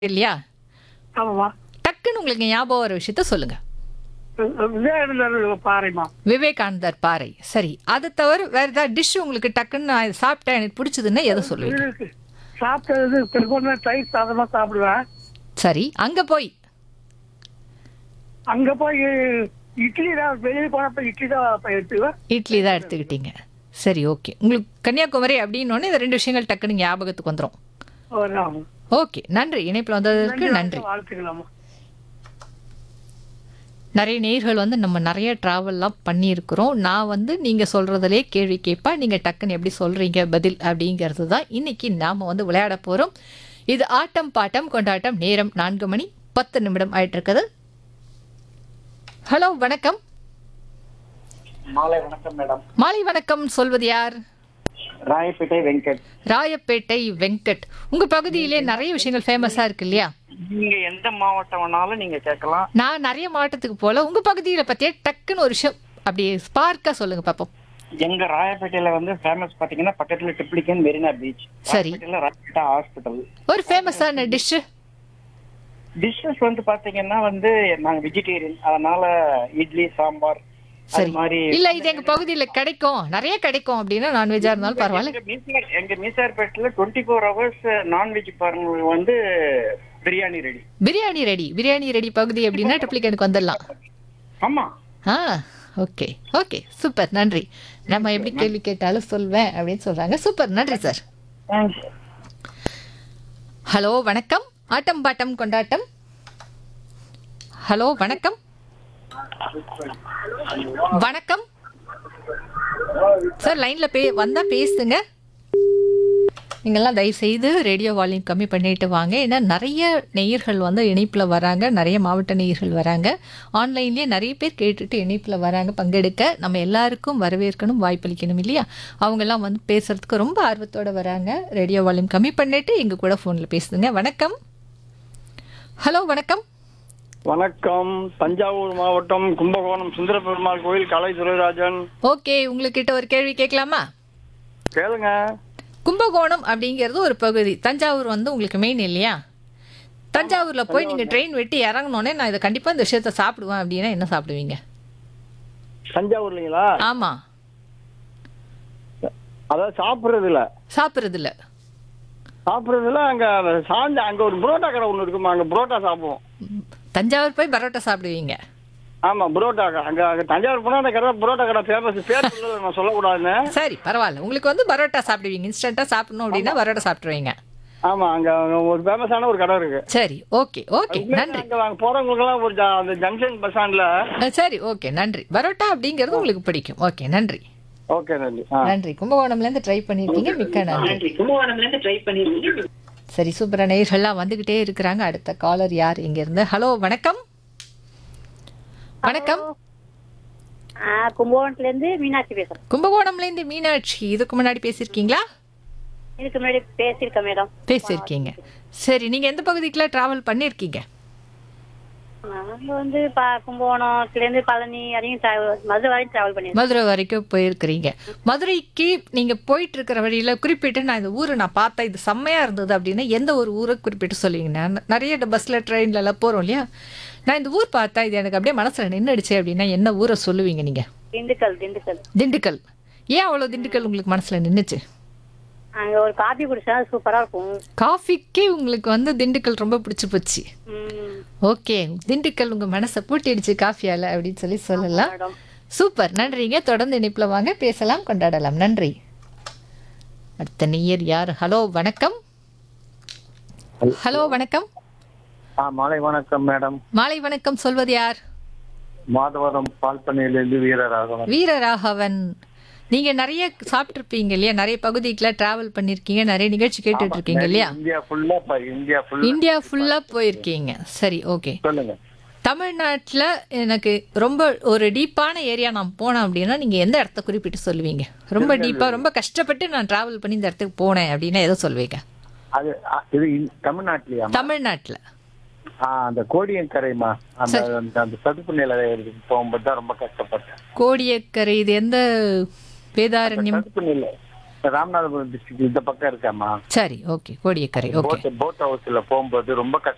இல்லையா ஆமாம்மா டக்குன்னு உங்களுக்கு ஞாபகம் வர விஷயத்த சொல்லுங்க விவேகானந்தர் பாறைமா விவேகானந்தர் பாறை சரி அதை தவிர வேற ஏதாவது டிஷ் உங்களுக்கு டக்குன்னு நான் இதை சாப்பிட்டேன் எனக்கு பிடிச்சதுன்னா எதை சொல்லுவீங்க இருக்கு சாப்பிட்டது திருப்பூர்ல தயிர் சாதமா சாப்பிடுவேன் சரி அங்க போய் அங்க போய் இட்லி தான் வெளியே போனப்ப இட்லி தான் எடுத்துவேன் இட்லி தான் எடுத்துக்கிட்டீங்க சரி ஓகே உங்களுக்கு கன்னியாகுமரி அப்படின்னோடனே இந்த ரெண்டு விஷயங்கள் டக்குன்னு ஞாபகத்துக்கு வந்துடும் ஒரு ஆமாம். ஓகே நன்றி இணைப்பில் வந்ததற்கு நன்றி வாழ்த்துக்கலாமா நிறைய நேர்கள் வந்து நம்ம நிறைய ட்ராவல்லாம் பண்ணியிருக்கிறோம் நான் வந்து நீங்கள் சொல்கிறதுலே கேள்வி கேட்பா நீங்கள் டக்குன்னு எப்படி சொல்கிறீங்க பதில் அப்படிங்கிறது தான் இன்றைக்கி நாம் வந்து விளையாட போகிறோம் இது ஆட்டம் பாட்டம் கொண்டாட்டம் நேரம் நான்கு மணி பத்து நிமிடம் ஆயிட்டு இருக்குது ஹலோ வணக்கம் மாலை வணக்கம் மேடம் மாலை வணக்கம் சொல்வது யார் ராயப்பேட்டை வெங்கட் ராயப்பேட்டை வெங்கட் உங்கள் பகுதியிலே நிறைய விஷயங்கள் ஃபேமஸாக இருக்கு இல்லையா நீங்க எந்த மாவட்டம் வேணாலும் நீங்க கேட்கலாம் நான் நிறைய மாவட்டத்துக்கு போல உங்கள் பகுதியில் பற்றியே டக்குன்னு ஒரு விஷயம் அப்படியே ஸ்பார்க்காக சொல்லுங்கள் பார்ப்போம் எங்க ராயப்பேட்டையில வந்து ஃபேமஸ் பாத்தீங்கன்னா பக்கத்துல ட்ரிப்ளிகன் மெரினா பீச் சரி. ராயப்பேட்டையில ராயப்பேட்டை ஹாஸ்பிட்டல் ஒரு ஃபேமஸான டிஷ்ஷு டிஷ்ஷஸ் வந்து பாத்தீங்கன்னா வந்து நாங்க வெஜிடேரியன் அதனால இட்லி சாம்பார் அது சரி மாதிரி இல்ல இது எங்க பகுதியில கிடைக்கும் நிறைய கிடைக்கும் அப்படின்னா நான்வெஜ்ஜா இருந்தாலும் பரவாயில்ல எங்க மீசார் எங்க மீசார்பேட்டில் டுவெண்ட்டி ஃபோர் ஹவர்ஸ் நான்வெஜ் பாருங்க வந்து biryani ready biryani ready biryani ready பகுதி அப்படின்னா ட்ரிப்ளிகனுக்கு வந்துடலாம் ஆமா ஆ ஓகே ஓகே சூப்பர் நன்றி நம்ம எப்படி கேள்வி கேட்டாலும் சொல்வேன் அப்படின்னு சொல்றாங்க சூப்பர் நன்றி சார் தேங்க்ஸ் ஹலோ வணக்கம் ஆட்டம் பாட்டம் கொண்டாட்டம் ஹலோ வணக்கம் வணக்கம் சார் லைன்ல பே வந்தா பேசுங்க நீங்கள்லாம் தயவு செய்து ரேடியோ வால்யூம் கம்மி பண்ணிட்டு வாங்க ஏன்னா நிறைய நேயர்கள் வந்து இணைப்பில் வராங்க நிறைய மாவட்ட நேயர்கள் வராங்க ஆன்லைன்லேயே நிறைய பேர் கேட்டுட்டு இணைப்பில் வராங்க பங்கெடுக்க நம்ம எல்லாருக்கும் வரவேற்கணும் வாய்ப்பளிக்கணும் இல்லையா அவங்கெல்லாம் வந்து பேசுறதுக்கு ரொம்ப ஆர்வத்தோட வராங்க ரேடியோ வால்யூம் கம்மி பண்ணிட்டு எங்கள் கூட ஃபோனில் பேசுதுங்க வணக்கம் ஹலோ வணக்கம் வணக்கம் தஞ்சாவூர் மாவட்டம் கும்பகோணம் சுந்தர பெருமாள் கோயில் கலை துரைராஜன் ஓகே உங்ககிட்ட ஒரு கேள்வி கேட்கலாமா கேளுங்க கும்பகோணம் அப்படிங்கிறது ஒரு பகுதி தஞ்சாவூர் வந்து உங்களுக்கு மெயின் இல்லையா தஞ்சாவூர்ல போய் நீங்க ட்ரெயின் வெட்டி இறங்கினோடனே நான் இதை கண்டிப்பா இந்த விஷயத்த சாப்பிடுவேன் அப்படின்னா என்ன சாப்பிடுவீங்க தஞ்சாவூர்லீங்களா ஆமா அதாவது சாப்பிடுறது இல்ல சாப்பிடுறது இல்ல சாப்பிடுறதுல அங்க சாந்த அங்க ஒரு புரோட்டா கடை ஒண்ணு இருக்குமா அங்க புரோட்டா சாப்பிடுவோம் ம், தஞ்சாவூர் போய் பரோட்டா சாப்பிடுவீங்க ஆமா புரோட்டா கடை. அங்க அங்க தஞ்சாவூர் போனா அந்த கடை புரோட்டா கடை ஃபேமஸ் பேர் சொல்லல, நான் சொல்லக்கூடாதுன்னு சரி பரவாயில்ல உங்களுக்கு வந்து பரோட்டா சாப்பிடுவீங்க இன்ஸ்டன்ட்டா சாப்பிடணும் அப்படின்னா பரோட்டா சாப்பிடுவீங்க ஆமா அங்க அங்க ஒரு ஃபேமஸான ஒரு கடை இருக்கு சரி ஓகே ஓகே நன்றி அங்க அங்க போறவங்களுக்கு எல்லாம் ஒரு ஜ- அந்த ஜங்ஷன் பஸ் ஸ்டாண்ட்ல அஹ், சரி ஓகே நன்றி பரோட்டா அப்படிங்கிறது உங்களுக்கு பிடிக்கும் ஓகே நன்றி ஓகே நன்றி ஆ நன்றி கும்பகோணம்ல இருந்து ட்ரை பண்ணிருக்கீங்க மிக்க நன்றி சரி சூப்பரா நேயர்கள்லாம் வந்துகிட்டே இருக்கிறாங்க அடுத்த காலர் யார் இங்க இருந்து ஹலோ வணக்கம் வணக்கம் ஆ, கும்பகோணத்துல இருந்து மீனாட்சி பேசுறேன் கும்பகோணம்ல இருந்து மீனாட்சி இதுக்கு முன்னாடி பேசியிருக்கீங்களா இதுக்கு முன்னாடி பேசியிருக்கேன் மேடம் பேசியிருக்கீங்க சரி நீங்க எந்த பகுதிக்குலாம் டிராவல் பண்ணியிருக்கீங்க நாங்க வந்து ப- கும்பகோணத்துல இருந்து பழனி வரையும் travel- மதுரை வரையும் டிராவல் பண்ணிருக்கோம் மதுரை வரைக்கும் போயிருக்கிறீங்க மதுரைக்கு நீங்க போயிட்டு இருக்கிற வழியில குறிப்பிட்டு நான் இந்த ஊரை நான் பார்த்தேன் இது செம்மையா இருந்தது அப்படின்னா எந்த ஒரு ஊரை குறிப்பிட்டு சொல்லுவீங்க நான் நிறைய பஸ்ல ட்ரெயின்ல எல்லாம் போறோம் இல்லையா நான் இந்த ஊர் பார்த்தா இது எனக்கு அப்படியே மனசுல நின்றுடுச்சு அப்படின்னா என்ன ஊரை சொல்லுவீங்க நீங்க திண்டுக்கல் திண்டுக்கல் திண்டுக்கல் ஏன் அவ்வளோ திண்டுக்கல் உங்களுக்கு மனசுல நின்றுச்சு அங்க ஒரு காபி குடிச்சா சூப்பரா இருக்கும் காஃபிக்கே உங்களுக்கு வந்து திண்டுக்கல் ரொம்ப பிடிச்சி போச்சு ம், ஓகே திண்டுக்கல் உங்க மனசை பூட்டிடுச்சு காஃபியால அப்படின்னு சொல்லி சொல்லலாம் மேடம் சூப்பர் நன்றிங்க தொடர்ந்து இணைப்புல வாங்க பேசலாம் கொண்டாடலாம் நன்றி அடுத்த நீயர் யார் ஹலோ வணக்கம் ஹலோ வணக்கம் ஆ மாலை வணக்கம் மேடம் மாலை வணக்கம் சொல்வது யார் மாதவரம் பால் பண்ணையிலிருந்து வீரராகவன் வீரராகவன் நீங்க நிறைய சாப்பிட்டிருப்பீங்க இல்லையா நிறைய பகுதிக்குலாம் டிராவல் பண்ணிருக்கீங்க நிறைய நிகழ்ச்சி கேட்டுட்டு இருக்கீங்க இல்லையா இந்தியா ஃபுல்லா இந்தியா ஃபுல்லா இந்தியா ஃபுல்லா போயிருக்கீங்க சரி ஓகே சொல்லுங்க தமிழ்நாட்டில் எனக்கு ரொம்ப ஒரு டீப்பான ஏரியா நான் போனேன் அப்படின்னா நீங்கள் எந்த இடத்த குறிப்பிட்டு சொல்லுவீங்க ரொம்ப டீப்பாக ரொம்ப கஷ்டப்பட்டு நான் ட்ராவல் பண்ணி இந்த இடத்துக்கு போனேன் அப்படின்னா எதை சொல்வீங்க அது அ, இது இந்- தமிழ்நாட்டிலயா தமிழ்நாட்டில் ஆ, அந்த கோடியக்கரைமா அந்த அந்த அந்த சதுப்பு நில இதுக்கு போகும்போது தான் ரொம்ப கஷ்டப்பட்டேன் கோடியக்கரை இது எந்த வேதாரண்யம் சதுப்பு நில ராமநாதபுரம் டிஸ்ட்ரிக்ட் இந்த பக்கம் இருக்காமா சரி okay Kodiyakkarai okay boat boat ஹவுஸ்ல போகும்போது ரொம்ப கஷ்டம்